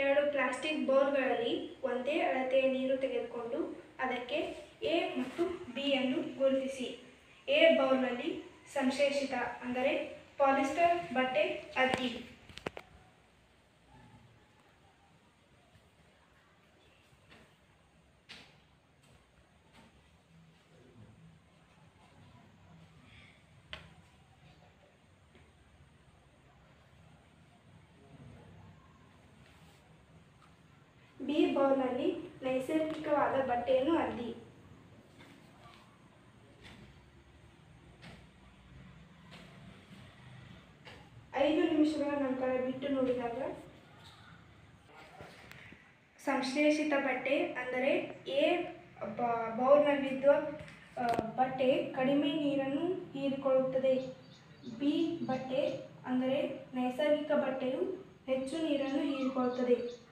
ಎರಡು ಪ್ಲಾಸ್ಟಿಕ್ ಬೌಲ್ಗಳಲ್ಲಿ ಒಂದೇ ಅಳತೆಯ ನೀರು ತೆಗೆದುಕೊಂಡು ಅದಕ್ಕೆ ಎ ಮತ್ತು ಬಿ ಅನ್ನು ಗುರುತಿಸಿ ಎ ಬೌಲ್ನಲ್ಲಿ ಸಂಶ್ಲೇಷಿತ ಅಂದರೆ ಪಾಲಿಸ್ಟರ್ ಬಟ್ಟೆ ಅದ್ದಿ ಬಿ ಬೌಲ್ನಲ್ಲಿ ನೈಸರ್ಗಿಕವಾದ ಬಟ್ಟೆಯನ್ನು ಅದ್ದಿ ಐದು ನಿಮಿಷಗಳ ನಂತರ ಬಿಟ್ಟು ನೋಡಿದಾಗ ಸಂಶ್ಲೇಷಿತ ಬಟ್ಟೆ ಅಂದರೆ ಎ ಬ- ಬೌಲ್ನಲ್ಲಿದ್ದ ಆ, ಬಟ್ಟೆ ಕಡಿಮೆ ನೀರನ್ನು ಹೀರಿಕೊಳ್ಳುತ್ತದೆ ಬಿ ಬಟ್ಟೆ ಅಂದರೆ ನೈಸರ್ಗಿಕ ಬಟ್ಟೆಯು ಹೆಚ್ಚು ನೀರನ್ನು ಹೀರಿಕೊಳ್ಳುತ್ತದೆ